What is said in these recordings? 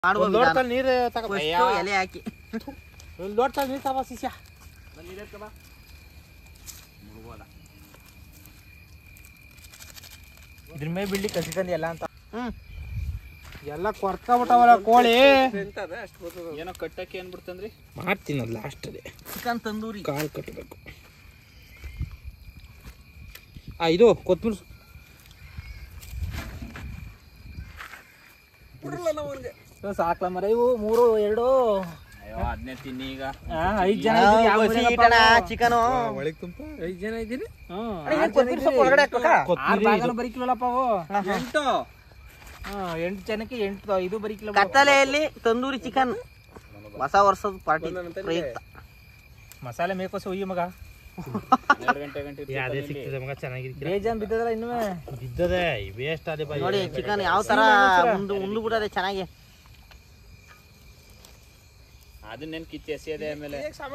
ಮಾಡುವ ಒಂದ್ ವಿಧಾನ. ಲೋಟದಲ್ಲಿ ನೀರು ತಗೋ First ಎಲೆ ಹಾಕಿ ಒಂದು ಲೋಟದಲ್ಲಿ ನೀರು ತಗೋ ಶಿಷ್ಯ ಇದ್ರ ಮೇಲೆ ಬಿಡ್ಲಿ ಕಸಿಕಂದಿ ಎಲ್ಲ ಅಂತ ಹ್ಮ್ ಎಲ್ಲ ಕೊರ್ಕೊಬಿಟ್ಟವಲ್ಲ ಕೋಳಿ ಏನೋ ಕಟ್ಟಕ್ಕೆ ಏನ್ಬಿಡ್ತಂದ್ರಿ ಮಾಡ್ತೀನಿ ಲಾಸ್ಟಲ್ಲಿ ಚಿಕನ್ ತಂದೂರಿ ಕಾಳು ಕಟ್ಟಬೇಕು ಆ ಇದು ಕೊತ್ತಂಬರಿ ಸಾಕ್ಲ ಮರ ಇವು ಮೂರು ಎರಡು ಅಯ್ಯೋ ಅದನ್ನೇ ತಿನ್ನಿ ಈಗ ಆ, ಐದ್ ಜನ ಇದ್ದೀರಿ, ಯಾವ ಊರಿನಪ್ಪ ನಾವು? ಚಿಕನ್ ಐದ್ ಜನ ಇದ್ದೀರಿ ಹ್ಮ್ ಕೊತ್ತಂಬರಿ ಸೊಪ್ಪು ಒಳಗಡೆ ಹಾಕ್ಬೇಕಾ ಆರ್ ಭಾಗನ ಬರೀಕಿಲ್ಲಪ್ಪ ಅವು ಎಂಟು ಹಾ ಎಂಟು ಜನಕ್ಕೆ ಎಂಟು ಇದು ಬರೀಕಿಲ್ಲ ಕತ್ತಲೆಯಲ್ಲಿ ತಂದೂರಿ ಚಿಕನ್ ಹೊಸ ವರ್ಷದ ಪಾರ್ಟಿ ಪ್ರಯುಕ್ತ ಮಸಾಲೆ ಮೇಕೋಸ ಹುಯ್ಯಿ ಮಗ ಎರಡು ಗಂಟೆ ಗಂಟೆ ಅದೇ ಸಿಗ್ತದೆ ಮಗ ಚೆನ್ನಾಗಿರ್ತೀರ ಬೇಜಾನ್ ಬಿದ್ದದಲ್ಲ ಇನ್ನೂ ಬಿದ್ದದೆ ವೇಸ್ಟ್ ಅದೇ ಬಾಯಿ ನೋಡಿ ಚಿಕನ್ ಯಾವ ತರ ಮುಂದು ಉಂಡು ಬಿಡದೆ ಚೆನ್ನಾಗಿ ಅದನ್ನೇನ್ ಕಿತ್ತಿ ಎಸೆಯದೆ ಆಮೇಲೆ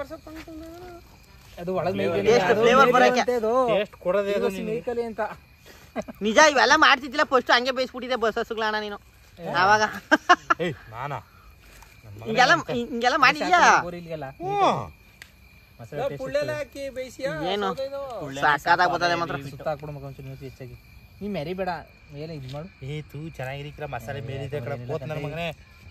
ಅದು ಒಳಗೆ Taste, flavor ಬರಕ್ಕೆ. ಟೇಸ್ಟ್ ಕೊಡೋದೇ ಅದು ನಿನ್ಗೆ. ಮೇಕಲಿ ಅಂತ ನಿಜ ಇವೆಲ್ಲ ಮಾಡ್ತಿದ್ದಿಲ್ಲ ಫಸ್ಟ್ ಹಂಗೆ ಬೇಯಿಸ್ಬಿಟ್ಟಿದೆ ಬಸ್ ಹಸುಗಳಣ್ಣ ನೀನು ಆವಾಗ ಏಯ್ ನಾನಾ ಹಿಂಗೆಲ್ಲ ಹಿಂಗೆಲ್ಲ ಮಾಡಿದ್ಯಾ ಊರಿಲ್ಗೆಲ್ಲ ಹ್ಮ್. ಮಸಾಲೆ taste ಏನು ಸಾಕಾದಾಗ ಬರ್ತದೆ ಮಾತ್ರ ಸುತ್ತ ಹಾಕ್ಬಿಡು ಮಗ ಒಂಚೂರು ನೀರು ಹೆಚ್ಚಾಗಿ ನೀ ಮೆರಿ ಬೇಡ ಮೇಲೆ ಇದು ಮಾಡು ಏ ತೂ ಚೆನ್ನಾಗಿರಿಕ್ರ ಮಸಾಲೆ ಮೇಲಿದೆ ಕಡೆ ಕೋತ್ ನನ್ನ ಮಗನೇ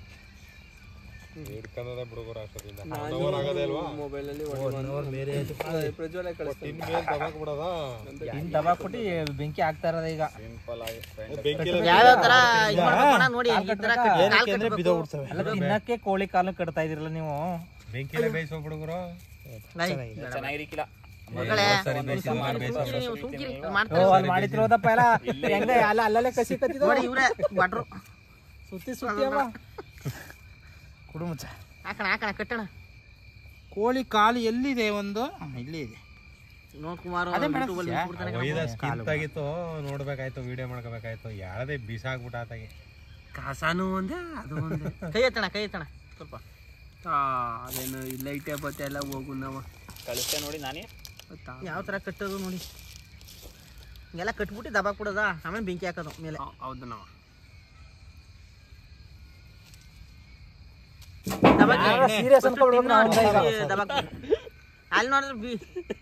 ಇನ್ ದಬಾಕ್ಬಿಟ್ಟು ಬೆಂಕಿ ಹಾಕ್ತಾ ಇರೋದ ಈಗ ಸಿಂಪಲ್ ಆಗಿ ಯಾವ್ಯಾವ ತರ ಇದ್ ಮಾಡ್ಬೇಕಣ್ಣ ನೋಡಿ ಈ ತರ ಕಟ್- ಕಾಲ್ ಏನಕ್ಕೆ ಅಂದ್ರೆ ಕಟ್ಬೇಕು. ಬಿದ್ದೋಗ್ಬಿಡ್ತವೆ ಅಲ್ಲ ತಿನ್ನಕ್ಕೆ ಕೋಳಿ ಕಾಲು ಕಟ್ತಾ ಇದಿರಲ್ಲ ನೀವು ಬೆಂಕಿಲೆ ಬೇಯಿಸೋಗ್ಬಿಡುಗ್ರು ನೈ, ಚೆನ್ನಾಗಿರಿಕಿಲ್ಲ ಮಗಳೇ, ನೀವು ಸುಮ್ಕಿರಿ, ಸುಮ್ಕಿರಿ ನೀವು, ಸುಮ್ಕಿರಿ. ಓ ಮಾಡ್ತಾರೆ. ಅಲ್ಲಿ ಮಾಡಿತಿರೋದಪ್ಪ ಎಲ್ಲ ಹೆಂಗ ಅಲ್ಲ ಅಲ್ಲಲ್ಲೇ ಕಸಿ ಕತ್ತಿದ ನೋಡಿ ಇವ್ರೆ ಭಟ್ರು ಸುತ್ತಿ ಸುತ್ತಿ ಅವ ಕುಡು ಮುಚ್ಚ ಹಾಕಣ ಹಾಕಣ ಕಟ್ಟಣ ಕೋಳಿ ಕಾಲು ಎಲ್ಲಿದೆ ಒಂದು ಇಲ್ಲಿ ಇದೆ ನೋಡ್ ಕುಮಾರ್ ಅದೇ ಮೇಡಮ್ YouTube ಅಲ್ಲಿ ಯಾ- ಬಿಟ್ಬಿಡ್ತಾನೆ ಒಯ್ದ ಕಣಪ್ಪ. ಸ್ಕಿಪ್ ಆಗಿತ್ತು ನೋಡ್ಬೇಕಾಯ್ತು ವಿಡಿಯೋ ಮಾಡ್ಕೋಬೇಕಾಯ್ತು ಯಾಳದೆ ಬಿಸಾಕ್ಬಿಟ್ಟ ಆತಾಗೆ ಕಾಸಾನು ಒಂದೇ ಅದು ಒಂದೇ ಕೈ ಎತ್ತಣ ಕೈ ಎತ್ತಣ ಸ್ವಲ್ಪ ಅದೇನು ಲೈಟ್ ಬತ್ತೆ ಎಲ್ಲ ಹೋಗು ನಾವು ಕಳಿಸ್ತೇ ನೋಡಿ ನಾನೇ ಯಾವ ತರ ಕಟ್ಟೋದು ನೋಡಿ ಹಿಂಗೆಲ್ಲ ಕಟ್ಬಿಟ್ಟು ದಬಾಕ್ ಬಿಡೋದ ಆಮೇಲೆ ಬೆಂಕಿ ಹಾಕೋದು ಮೇಲೆ ಹೌದು ನಾವು ದಬಾಕ್ ಸೀರಿಯಸ್ ಅನ್ಕೊಬಿಡ್ಬೇಕು ನಾವು ಹಂಗ ಈಗ. ದಬಾಕ್ ಅಲ್ಲಿ ನೋಡಿದ್ರೆ ಬಿ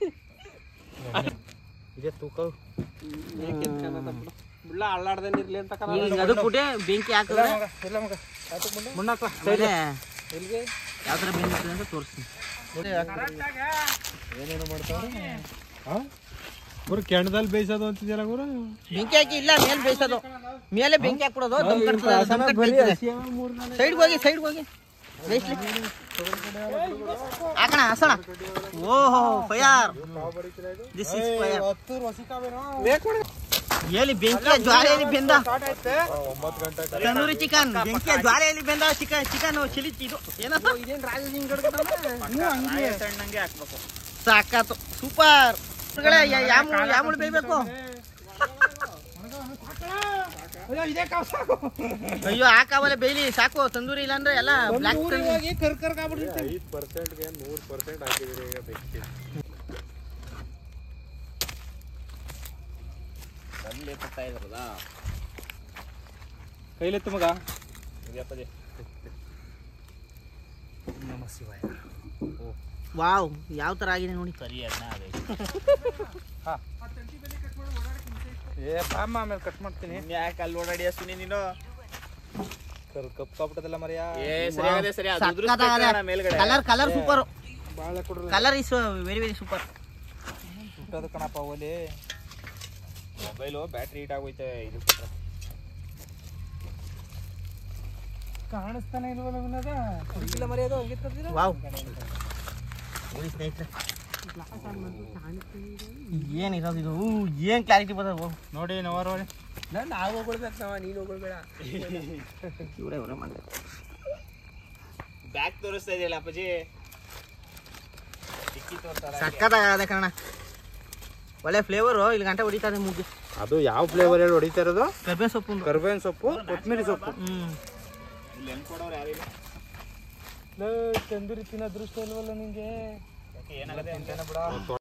ಇದೆ ತೂಕ ಈಗ ಅದು ಬಿಟ್ಟೆ ಬೆಂಕಿ ಹಾಕಿದ್ರೆ ಮುಣ್ಣಾಕ್ಲ ಆಮೇಲೆ ಯಾವ ತರ ಬೆಂಕಿ ಅಂತ ತೋರಿಸ್ತೀನಿ ಗುರು ಕೆಣದಲ್ಲಿ ಬೇಯಿಸೋದು ಅಂತಿದ್ಯಲ್ಲ ಗುರು ಬೆಂಕಿ ಹಾಕಿ ಇಲ್ಲ ಮೇಲೆ ಬೇಯಿಸೋದು ಮೇಲೆ ಬೆಂಕಿ ಹಾಕ್ಬಿಡೋದು ದಮ್ ಕಟ್ತದೆ, ದಮ್ ಕಟ್ ಬೀಳ್ತದೆ. ಸೈಡ್ಗೆ ಹೋಗಿ ಸೈಡ್ಗೆ ಹೋಗಿ ಬೇಯಿಸ್ಲಿ ಹಾಕಣ ಹಸಣ ಓಹೋ ಫಯರ್ ದಿಸ್ ಇಸ್ ಫಯರ್ ಎಲ್ಲಿ ಬೆಂಕಿಯ ಜ್ವಾಲೆಯಲ್ಲಿ ಬೆಂದ ತಂದೂರಿ ಚಿಕನ್ ಬೆಂಕಿಯ ಜ್ವಾಲೆಯಲ್ಲಿ ಬೆಂದ ಚಿಕನ್ ಚಿಕನ್ ಚಿಲಿ ಇದು ಏನಪ್ಪ ಸಣ್ಣಂಗೆ ಹಾಕ್ಬೇಕು ಸಾಕಾತು ಸೂಪರ್ ಯಾಮುಳು ಯಾಮುಳು ಬೇಯ್ಬೇಕು ಅಯ್ಯೋ ಹಾಕಾವಲ್ಲ ಬೇಯ್ಲಿ ಸಾಕು ತಂದೂರಿ ಇಲ್ಲಾಂದ್ರೆ ಎಲ್ಲ ಬ್ಲಾಕ್ ಕರ್ ಕರ್ ಆಗ್ಬಿಡ್ರಿ ಅಲ್ಲಿ ಕೊಡ್ತಾ ಇದ್ರಲ್ಲ ಕೈಲೆತ್ತು ಮಗ ಇದ್ಯಪ್ಪಜಿ ನಮ ಶಿವಾಯ ವಾವ್ ಯಾವ ತರ ಆಗಿದೆ ನೋಡಿ ಸರಿ ಅಣ್ಣ ಅದೇ ಏ ಬಾಮ್ಮ ಆಮೇಲೆ ಕಟ್ ಮಾಡ್ತೀನಿ ಯಾಕೆ ಅಲ್ಲಿ ಓಡಾಡಿ ಸುನಿ ನೀನು ಕರ್ ಕಪ್ ಕಾಬಿಟ್ಟದಲ್ಲ ಮರಿಯ ಏ ಸರಿ ಆಗದೆ ಸರಿ ಅದು ಸಖತ್ತಾಗದೆ. ಉದುರಿಸ್ಬೇಕು ಅಣ್ಣ ಮೇಲ್ಗಡೆ ಕಲರ್ ಕಲರ್ ಸೂಪರ್ ಬಾಳೆ ಕೊಡ್ರಿ colour is very very super ಸುಟ್ಟೋದು ಕಣಪ್ಪ ಓಲಿ ಮೊಬೈಲು ಬ್ಯಾಟ್ರಿ ಹೀಟ್ ಆಗೋಯ್ತೆ ಇದು ಕೊಟ್ರೆ. ಕಾಣಿಸ್ತಾನೆ ಇಲ್ವಲ್ಲ ಅವನದ ಇಲ್ಲ ಮರ್ಯಾದ ಹಂಗಿತ್ತದಿಲ್ಲ ವಾವ್ ನೋಡಿ ಸ್ನೇಹಿತರೆ ಏನಿರೋದು ಇದು ಊ, ಏನ್ ಕ್ಲಾರಿಟಿ ಬರ್ತದೆ ನೋಡಿ ನವರ್ ನೋಡಿ ನಾವು ಹೋಗ್ಬಿಡ್ಬೇಕು ನಾವ ನೀನು ಹೋಗ್ಬೇಡ ಇವರೇ ಇವರೇ ಮಾಡಿದ್ರು ಬ್ಯಾಗ್ ತೋರಿಸ್ತಾ ಇದೆಯಲ್ಲ ಅಪ್ಪಾಜಿ ಡಿಕ್ಕಿ ತೋರ್ಸಲ್ಲ ಸಕ್ಕತ್ತಾಗದೆ ಕಣ ಒಳ್ಳೆ ಫ್ಲೇವರು ಇಲ್ಲಿ ಗಂಟೆ ಹೊಡಿತಾರೆ ಮುಗ್ಗಿ ಅದು ಯಾವ ಫ್ಲೇವರ್ ಹೇಳಿ ಹೊಡಿತಾ ಇರೋದು ಕರ್ಬೇವಿನ ಸೊಪ್ಪು ಕರ್ಬೇವಿನ ಸೊಪ್ಪು ಕೊತ್ತಂಬರಿ ಸೊಪ್ಪು ಹ್ಮ್ ಇಲ್ಲಿ ಹೆಂಗ್ ಕೊಡೋರು ಯಾರಿಲ್ಲ ತಂದೂರಿ ತಿನ್ನೋ ಅದೃಷ್ಟ ಇಲ್ವಲ್ಲ ನಿಂಗೆ ಯಾಕೆ ಏನಾಗದೆ ಅಂತ